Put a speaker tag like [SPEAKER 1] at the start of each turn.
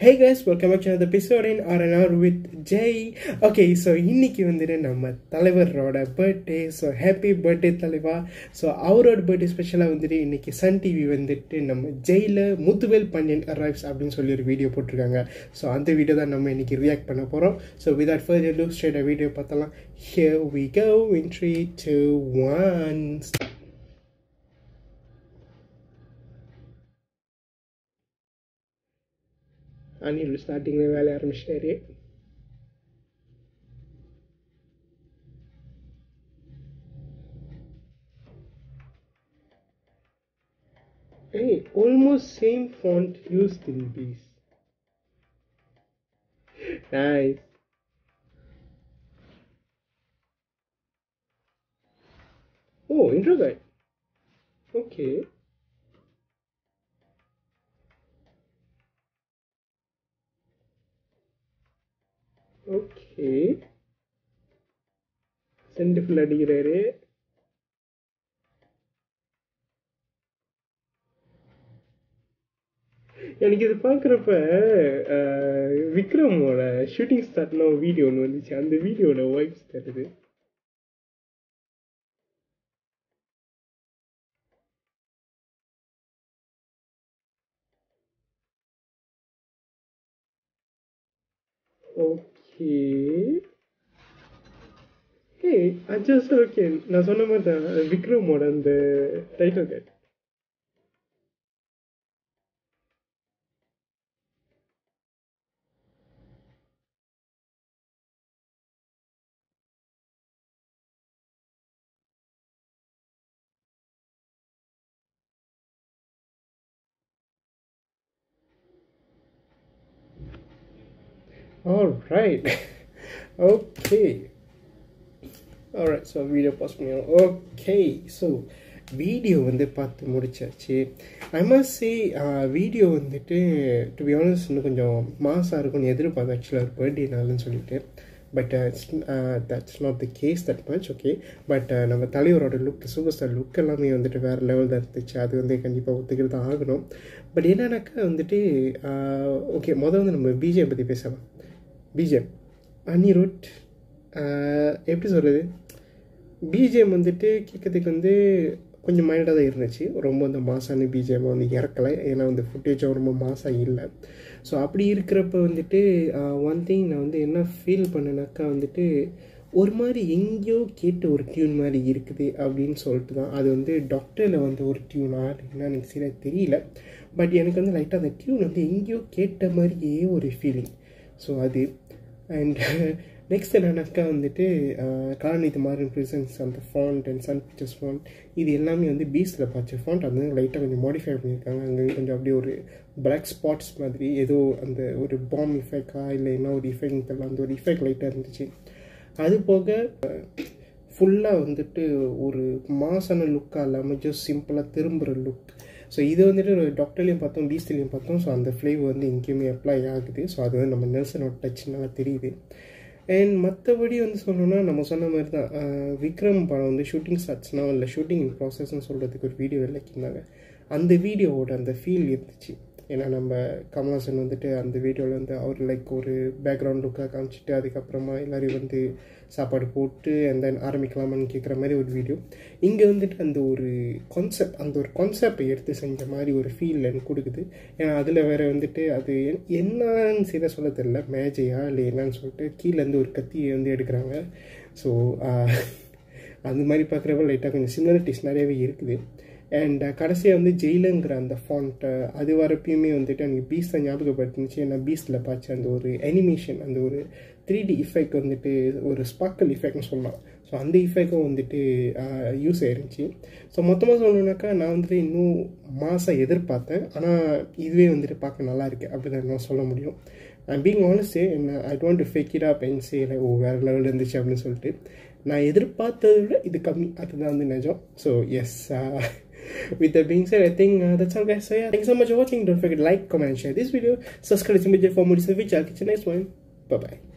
[SPEAKER 1] Hey guys welcome back to the episode in RNR with Jai okay so இன்னைக்கு வந்துட்டு நம்ம தலைவரோட பர்த்டே ஸோ ஹாப்பி பர்த்டே தலைவா so அவரோட பர்த்டே ஸ்பெஷலாக வந்துட்டு இன்னைக்கு சன் டிவி வந்துட்டு நம்ம ஜெயில முத்துவேல் பாண்டியன் அரைவ்ஸ் அப்படின்னு சொல்லி ஒரு வீடியோ போட்டிருக்காங்க ஸோ அந்த வீடியோ தான் நம்ம இன்னைக்கு ரியாக்ட் பண்ண போகிறோம் so without further look straight video பார்த்தலாம் here we go in three two one Anil ஸ்டார்டிங்கில் வேலை ஆரம்பிச்சிட்டாரு Hey, almost same font used in these. Nice. Oh, intro guide. Okay. Okay cent full அடிக்கிறாரு எனக்கு இது பார்க்குறப்ப விக்ரமோட ஷூட்டிங் ஸ்டார்ட்னா ஒரு வீடியோ ஒன்று வந்துச்சு அந்த வீடியோட வாய்ஸ் தருது ஓகே ஹே அட்ஜஸ்ட் ஓகே நான் சொன்ன மாதிரி தான் விக்ரமோட அந்த title card All right. okay. Alright, so வீடியோ பாஸ் பண்ணிடுவோம் ஓகே ஸோ வீடியோ வந்து பார்த்து முடிச்சாச்சு ஐ மஸ்ட் சே வீடியோ வந்துட்டு டு பி ஆனஸ்ட் இன்னும் கொஞ்சம் மாசாக இருக்கும்னு எதிர்பார்த்தேன் ஆக்சுவலாக ஒரு பர்த்டே நாள்னு சொல்லிட்டு but it's that's not the case that much okay but நம்ம தலைவரோட லுக் சூப்பர் ஸ்டார் லுக் எல்லாமே வந்துட்டு வேறு லெவல் தான் இருந்துச்சு அது வந்து கண்டிப்பாக ஒத்துக்கிட்டு தான் ஆகணும் பட் என்னன்னாக்கா வந்துட்டு ஓகே மொதல் வந்து நம்ம பிஜேபி பற்றி பேசலாம் பிஜிஎம் அனிருட் எப்படி சொல்கிறது பிஜிஎம் வந்துட்டு கேட்கறதுக்கு வந்து கொஞ்சம் மைல்டாக தான் இருந்துச்சு ரொம்ப அந்த மாசான பிஜிஎம் வந்து இறக்கலை ஏன்னா வந்து ஃபுட்டேஜும் ரொம்ப மாசாக இல்லை ஸோ அப்படி இருக்கிறப்ப வந்துட்டு ஒன் திங் நான் வந்து என்ன ஃபீல் பண்ணேனாக்கா வந்துட்டு ஒரு மாதிரி எங்கேயோ கேட்ட ஒரு டியூன் மாதிரி இருக்குது அப்படின்னு சொல்லிட்டு தான் அது வந்து டாக்டரில் வந்து ஒரு டியூனா என்ன எனக்கு சரியாக தெரியல பட் எனக்கு வந்து லைட்டாக அந்த டியூன் வந்து எங்கேயோ கேட்ட மாதிரியே ஒரு ஃபீலிங் ஸோ அது அண்ட் நெக்ஸ்ட் என்னன்னாக்கா வந்துட்டு காலனித்து மாறன் ப்ரிசன்ஸ் அந்த font and Sun Pictures font இது எல்லாமே வந்து பீஸில் பார்த்த ஃபாண்ட் அது வந்து லைட்டாக கொஞ்சம் மாடிஃபை பண்ணியிருக்காங்க அங்கே கொஞ்சம் அப்படியே ஒரு பிளாக் ஸ்பாட்ஸ் மாதிரி ஏதோ அந்த ஒரு பாம் இஃபெக்டா இல்லை என்ன ஒரு இஃபெக்ட் தெரியல அந்த ஒரு இஃபெக்ட் லைட்டாக இருந்துச்சு அது போக ஃபுல்லாக வந்துட்டு ஒரு மாசான லுக்காக இல்லாமல் ஜஸ்ட் சிம்பிளாக திரும்புகிற லுக் ஸோ இது வந்துட்டு டாக்டர்லேயும் பார்த்தோம் பீஸ்ட்லேயும் பார்த்தோம் ஸோ அந்த ஃப்ளேவர் வந்து எங்கேயுமே அப்ளை ஆகுது ஸோ அது வந்து நம்ம நெல்சனோட டச் நல்லா தெரியுது அண்ட் மற்றபடி வந்து சொல்லணும்னா நம்ம சொன்ன மாதிரி தான் விக்ரம் படம் வந்து ஷூட்டிங் ஸ்டார்ட்ஸ்னால் இல்லை ஷூட்டிங் இன் ப்ராசஸ்ன்னு சொல்கிறதுக்கு ஒரு வீடியோ விளக்கியிருந்தாங்க அந்த வீடியோவோட அந்த ஃபீல் இருந்துச்சு ஏன்னா நம்ம கமல்ஹாசன் வந்துட்டு அந்த வீடியோவில் வந்து அவர் லைக் ஒரு பேக்ரவுண்ட் லுக்காக காமிச்சிட்டு அதுக்கப்புறமா எல்லோரையும் வந்து சாப்பாடு போட்டு அண்ட் தென் ஆரம்பிக்கலாமான்னு கேட்குற மாதிரி ஒரு வீடியோ இங்கே வந்துட்டு அந்த ஒரு கான்செப்ட் அந்த ஒரு கான்செப்டை எடுத்து செஞ்ச மாதிரி ஒரு ஃபீல் எனக்கு கொடுக்குது ஏன்னா அதில் வேறு வந்துட்டு அது என்னன்னு சரியாக சொல்ல தெரில மேஜையா இல்லை என்னன்னு சொல்லிட்டு கீழேருந்து ஒரு கத்தியை வந்து எடுக்கிறாங்க ஸோ அந்த மாதிரி பார்க்குறப்ப லைட்டாக கொஞ்சம் சிமிலாரிட்டிஸ் நிறையவே இருக்குது அண்ட் கடைசியாக வந்து ஜெயிலுங்கிற அந்த ஃபாண்ட்டை அது வரப்பையுமே வந்துட்டு எனக்கு பீஸ் தான் ஞாபகப்படுத்துச்சு ஏன்னா பீஸில் பார்த்து அந்த ஒரு அனிமேஷன் அந்த ஒரு த்ரீ டி இஃபெக்ட் வந்துட்டு ஒரு ஸ்பார்க்கல் இஃபெக்ட்னு சொல்லலாம் ஸோ அந்த இஃபெக்டும் வந்துட்டு யூஸ் ஆயிருந்துச்சு ஸோ மொத்தமாக சொல்லணுன்னாக்கா நான் வந்துட்டு இன்னும் மாதம் எதிர்பார்த்தேன் ஆனால் இதுவே வந்துட்டு பார்க்க நல்லா இருக்கு அப்படி தான் நான் சொல்ல முடியும் பீங் ஆனஸ்ட் என்ன I don't do fake it up and say oh வேறு லெவலில் இருந்துச்சு அப்படின்னு சொல்லிட்டு நான் எதிர்பார்த்ததை விட இது கம்மி அதுதான் வந்து நிஜம் so yes with that being said, I think uh, that's all, guys. So yeah, thanks so much for watching. Don't forget to like, comment, and share this video. Subscribe to me for more videos. I'll catch you next one. Bye bye.